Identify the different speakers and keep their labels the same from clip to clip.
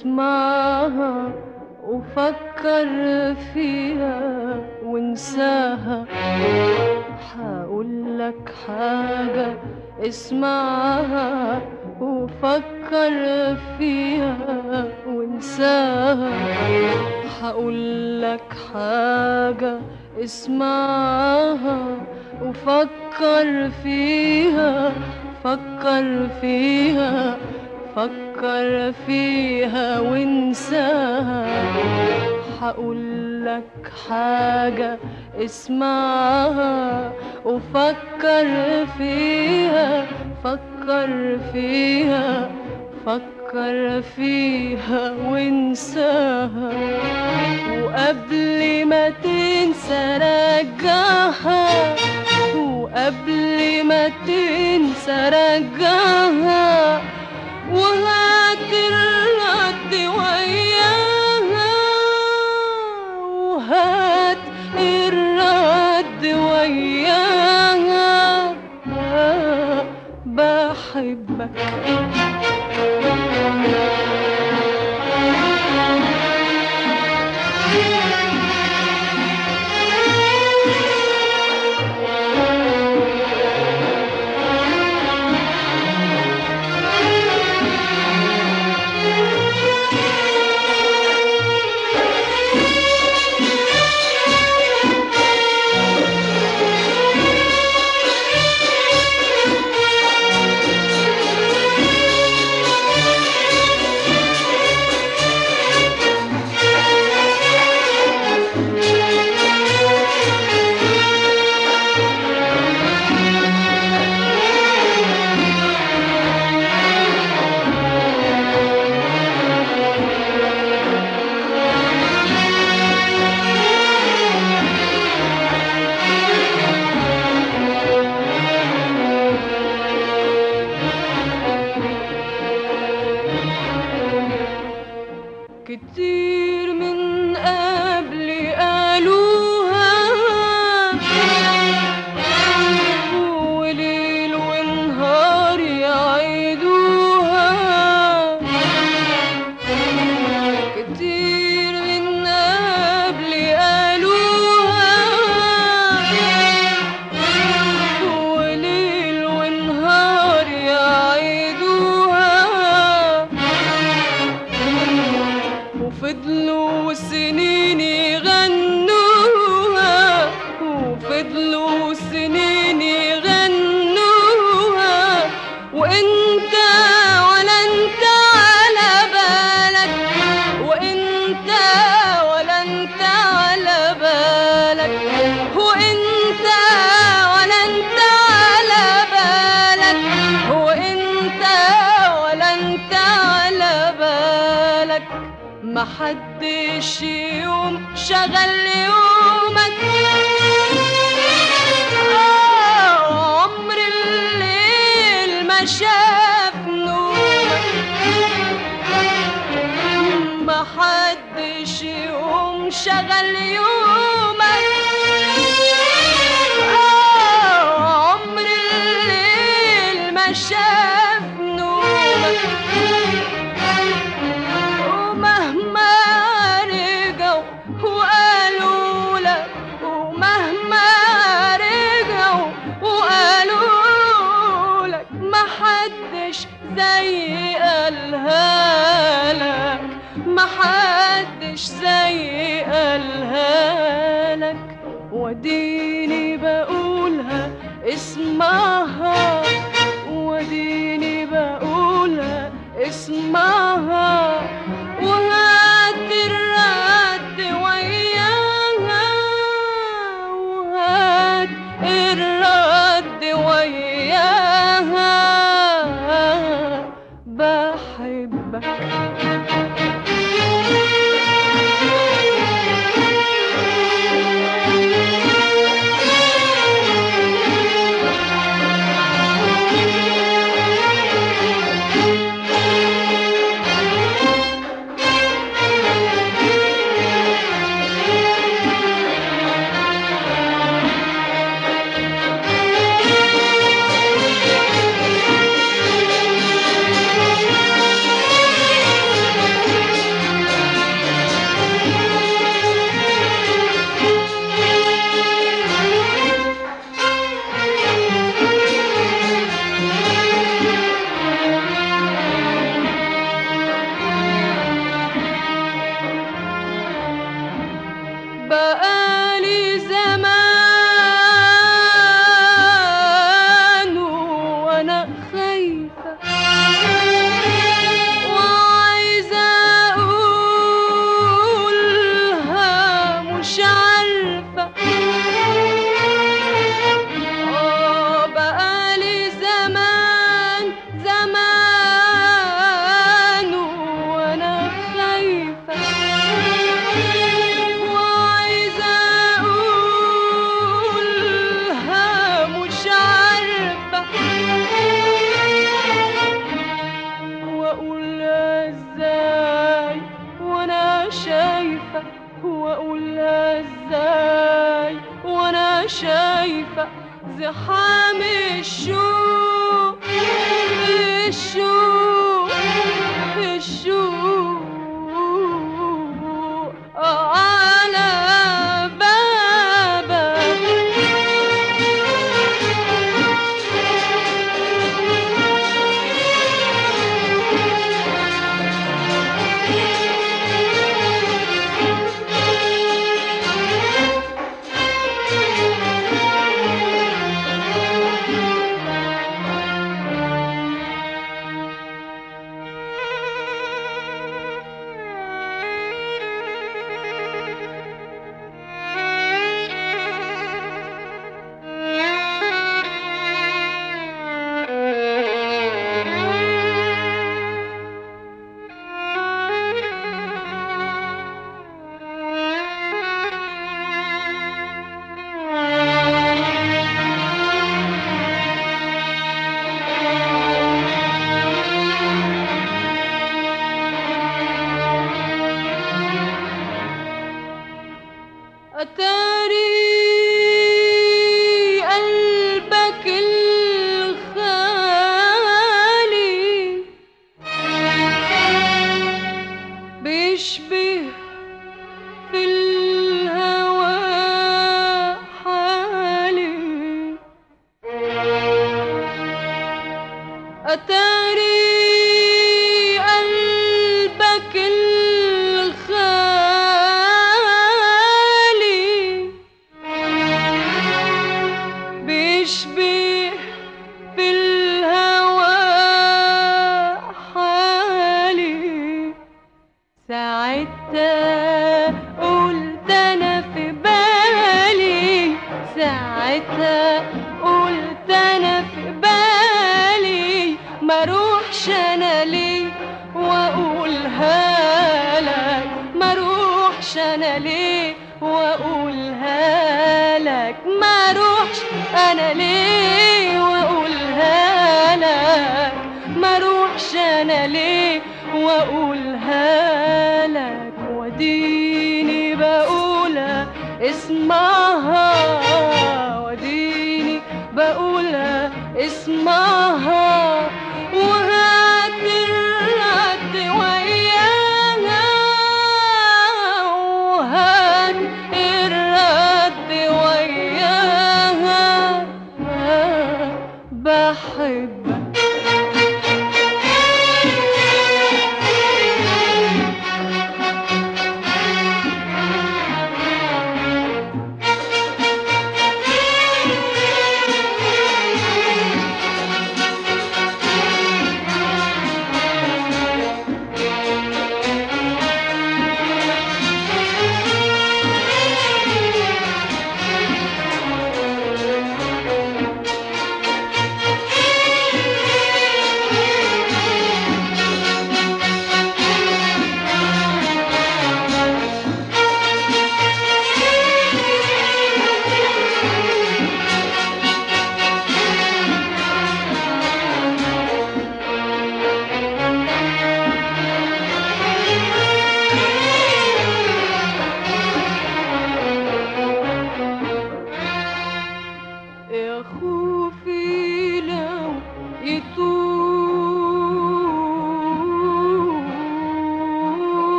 Speaker 1: اسمعها وفكر فيها وانساها هقول لك حاجة اسمعها وفكر فيها وانساها هقول لك حاجة اسمعها وفكر فيها فكر فيها فكر فيها وانساها هقول لك حاجة اسمعها وفكر فيها فكر فيها فكر فيها وانساها وقبل ما تنسى رجعها وقبل ما تنسى رجعها وهات الرد وياها وهات الرد وياها بحبك كتير من قبل قالوها وليل ونهار يعيدوها كتير من قبل قالوها وليل ونهار يعيدوها وفضلوا سنين يغنوها وفضلوا سنين يغنوها وانت ولا انت على بالك وانت ولا انت على بالك وانت ولا انت على بالك وانت ولا انت على بالك محدش يوم شغل يومك آه، عمر الليل ما شاف نورك محدش يوم شغل يومك آه، عمر الليل ما شاف نورك ومهما رجعوا وقالوا لك ومهما رجعوا وقالوا لك محدش زي قالها لك محدش زي قالها لك وديني بقولها اسمعها وديني بقولها اسمعها وهات الرد وياها وهات الرد وياها بحبك بقالي زمان وانا خايفة وعايزة اقولها مش عارفة اه بقالي زمان زمان وانا خايفة وعايزة اقولها مش عارفة واقولها ازاي وانا شايفة واقولها ازاي وانا شايفة زحام الشوق الشوق الشوق على بابك أتاري قلبك الخالي بيشبه في الهوى حالي أتاري قلبك الخالي بيشبه في الهوى حالي ساعتها قلت انا في بالي ساعتها قلت انا في بالي ما اروحش انا ليه واقولها لك ما اروحش انا ليه واقولها لك ما اروحش انا ليه واقولها لك ما اروحش انا ليه واقولها لك وديني بقولها اسمعها وديني بقولها اسمعها وهات الرد وياها وهات الرد وياها بحبك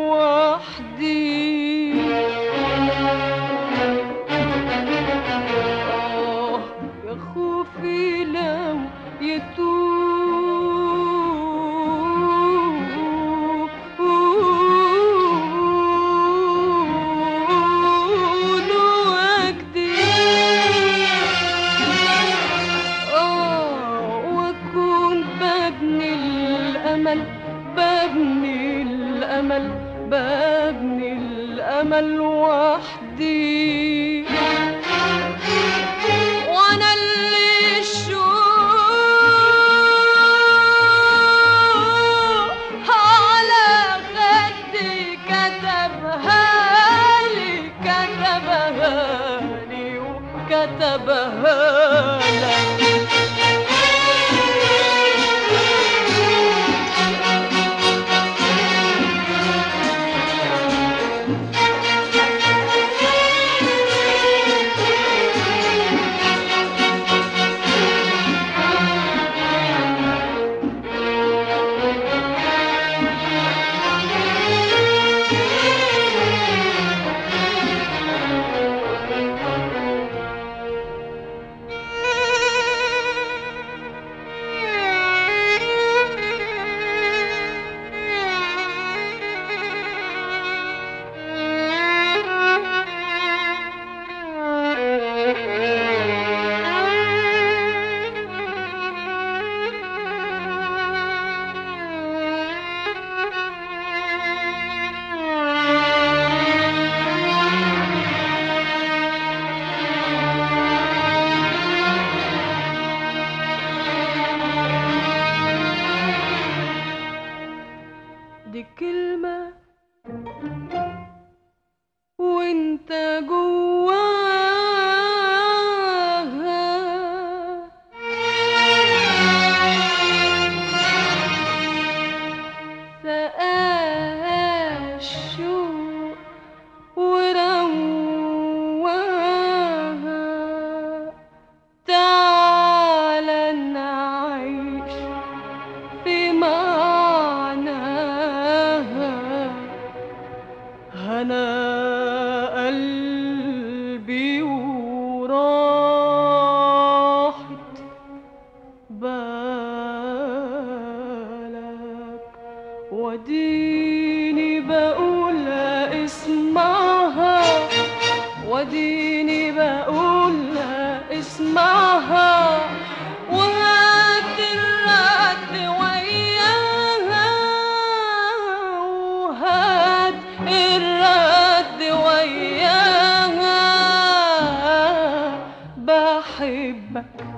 Speaker 1: وحدي آه يا خوفي لو يتوه وجدي آه وأكون ببني الأمل ببني الأمل ببني الأمل وحدي وأنا اللي الشوق على خدي كتبها لي كتبها لي وكتبها لك دي كلمة وانت جواها سقاها الشوق ورواها تعالى نعيش في معناها هنا قلبي وراحت بالك وديني بقول اسمعها وديني بقول اسمعها وهات الرد وياها وهات الرد وياها بحبك